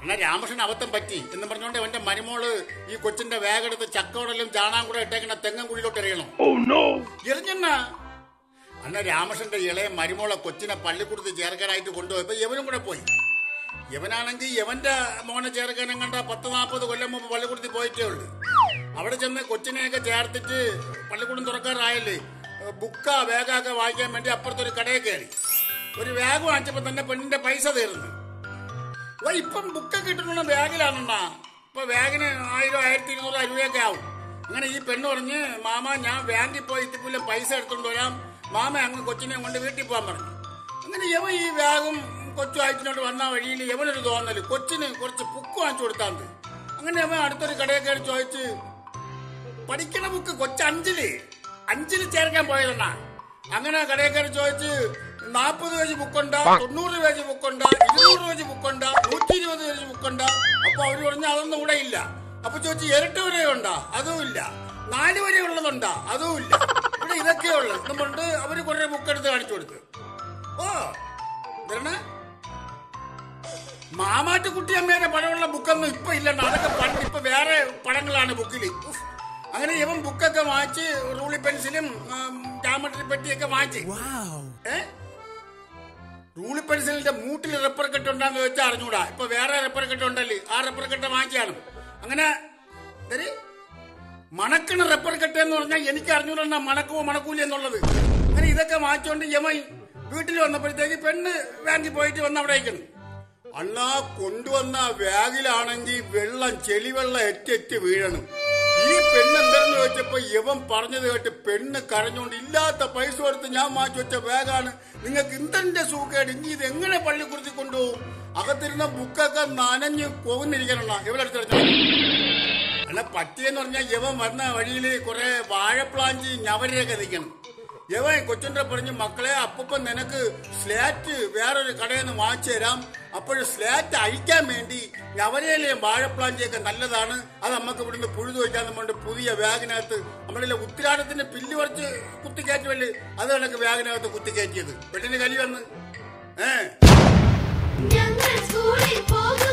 എന്നാ രാമകൃഷ്ണൻ അബദ്ധം പറ്റി എന്ന് പറഞ്ഞുകൊണ്ട് അവന്റെ മരുമോള് ഈ കൊച്ചിന്റെ വേഗെടുത്ത് ചക്കോടലും ചാണാൻ കൂടെ ഇട്ടേക്കണ തെങ്ങൻ കുഴിയിലോട്ട് എറിയണം എറിഞ്ഞെന്നാ അന്ന രാമകൃഷ്ണന്റെ ഇളയ മരുമോളെ കൊച്ചിനെ പള്ളിക്കൂടത്ത് ചേർക്കാനായിട്ട് കൊണ്ടുപോയപ്പോ യവനും കൂടെ പോയി യവനാണെങ്കിൽ യവന്റെ മോനെ ചേർക്കാനും കണ്ട പത്ത് നാൽപ്പത് കൊല്ലം മുമ്പ് പള്ളിക്കൂടത്തിൽ പോയിട്ടേ ഉള്ളൂ അവിടെ ചെന്ന് കൊച്ചിനെയൊക്കെ ചേർത്തിട്ട് പള്ളിക്കൂടം തുറക്കാറായല്ലേ ബുക്ക വേഗമൊക്കെ വാങ്ങിക്കാൻ വേണ്ടി അപ്പുറത്തൊരു കടയിൽ കയറി ഒരു ബാഗ് വാങ്ങിച്ചപ്പോ തന്നെ പെണ്ണിന്റെ പൈസ തീർന്നു ഓ ഇപ്പം ബുക്കൊക്കെ ഇട്ടിട്ടുള്ള ബാഗിലാണെന്നാ ഇപ്പൊ ബാഗിന് ആയിരം ആയിരത്തി ഇരുന്നൂറ് രൂപയൊക്കെ ആവും അങ്ങനെ ഈ പെണ്ണ് പറഞ്ഞ് മാമ ഞാൻ ബാങ്കിൽ പോയി ഇത്തിപ്പൂലം പൈസ എടുത്തോണ്ട് വരാം മാമ അങ്ങ് കൊച്ചിനെ കൊണ്ട് വീട്ടിൽ പോകാൻ പറഞ്ഞു അങ്ങനെ യവൻ ഈ ബാഗും കൊച്ചു അയച്ചിനോട് വന്ന വഴിയിൽ യവനൊരു തോന്നല് കൊച്ചിന് കുറച്ച് ബുക്ക് വാങ്ങിച്ചു കൊടുത്താണ്ട് അങ്ങനെ അവൻ അടുത്തൊരു കടയിൽ കയറി ചോദിച്ച് പഠിക്കണ ബുക്ക് കൊച്ചു അഞ്ചില് അഞ്ചില് ചേർക്കാൻ പോയതെന്നാ അങ്ങനെ കടയിൽ കയറി ചോദിച്ച് നാൽപ്പത് പേജ് ബുക്കുണ്ട് തൊണ്ണൂറ് പേജ് ബുക്കുണ്ട് ഇരുന്നൂറ് പേജ് ബുക്കുണ്ട് നൂറ്റി ഇരുപത് പേജ് ബുക്കുണ്ട് അപ്പൊ അവര് പറഞ്ഞു അതൊന്നും ഇവിടെ ഇല്ല അപ്പൊ ചോദിച്ചു ഇരട്ട വരെ ഉണ്ടാ അതും ഇല്ല നാല് വരെ ഉള്ളതുണ്ടാ അതും ഇല്ല ഇവിടെ ഇതൊക്കെ ഉള്ളത് എന്നും പറഞ്ഞിട്ട് അവര് കുറെ ബുക്ക് എടുത്ത് കാണിച്ചു കൊടുത്തു ഓ വരണേ മാമാട്ടുകുട്ടി അമ്മയുടെ പടമുള്ള ബുക്കൊന്നും ഇപ്പൊ ഇല്ലെന്ന് അതൊക്കെ പണ്ട് ഇപ്പൊ വേറെ പടങ്ങളാണ് ബുക്കില് ഉഫ്. അങ്ങനെ ഇവൻ ബുക്കൊക്കെ വാങ്ങിച്ച് റൂളി പെൻസിലും ജാമട്രി പെട്ടിയൊക്കെ വാങ്ങിച്ച് ഏ റൂളി പെൻസിലിന്റെ മൂട്ടിൽ റബ്ബർ കെട്ട് ഉണ്ടാന്ന് വെച്ചാൽ അറിഞ്ഞൂടാ ഇപ്പൊ വേറെ റബ്ബർ കെട്ട് ഉണ്ടല്ലേ ആ റബ്ബർ കെട്ട് വാങ്ങിച്ചാണ് അങ്ങനെ ഇതൊരു മണക്കണ റബ്ബർ കെട്ട് എന്ന് പറഞ്ഞാൽ എനിക്ക് അറിഞ്ഞൂടാ മണക്കുവോ മണക്കൂല എന്നുള്ളത് അങ്ങനെ ഇതൊക്കെ വാങ്ങിച്ചുകൊണ്ട് യമൻ വീട്ടിൽ വന്നപ്പോഴത്തേക്ക് പെണ്ണ് ബാങ്കിൽ പോയിട്ട് വന്ന് അവിടെ ഇരിക്കണം അണ്ണാ കൊണ്ടുവന്ന ബാഗിലാണെങ്കിൽ വെള്ളം ചെളിവെള്ളം എറ്റെറ്റ് വീഴണം ഈ പെണ്ണ് എന്തെന്ന് ചോദിച്ചപ്പോ യവൻ പറഞ്ഞത് കേട്ട് പെണ്ണ് കരഞ്ഞോണ്ട് ഇല്ലാത്ത പൈസ കൊടുത്ത് ഞാൻ മാറ്റി വെച്ച ബാഗാണ് നിങ്ങൾക്ക് ഇന്തന്റെ സൂക്കേട് ഇനി ഇത് എങ്ങനെ പള്ളിക്കുറിച്ച് കൊണ്ടുപോകും അകത്തിരുന്ന ബുക്കൊക്കെ നനഞ്ഞ് പോകുന്നിരിക്കണം ഇവരെടുത്ത് അല്ല പറ്റിയെന്ന് പറഞ്ഞാൽ യവൻ വന്ന വഴിയിൽ കുറെ വാഴപ്ലാഞ്ചി ഞവരയൊക്കെ നിൽക്കണം യവൻ കൊച്ചിന്റെ പറഞ്ഞ് മക്കളെ അപ്പൂപ്പൻ നിനക്ക് സ്ലാറ്റ് വേറൊരു കടയിൽ നിന്ന് വാങ്ങിച്ചു തരാം അപ്പോൾ സ്ലാറ്റ് അഴിക്കാൻ വേണ്ടി ഞവരയിലെയും വാഴപ്ലാഞ്ചിയൊക്കെ നല്ലതാണ് അത് നമുക്ക് ഇവിടുന്ന് പുഴുതു വയ്ക്കാന്ന് പറഞ്ഞിട്ട് പുതിയ ബാഗിനകത്ത് നമ്മളിലെ ഉത്തിരാടത്തിന്റെ പില്ല് കുറച്ച് കുത്തിക്കയറ്റുമല്ലേ അത് കണക്ക് ബാഗിനകത്ത് കുത്തിക്കയറ്റിയത് പെട്ടിന് കലി വന്ന് ഏ ഞങ്ങൾ സ്കൂളിൽ പോകും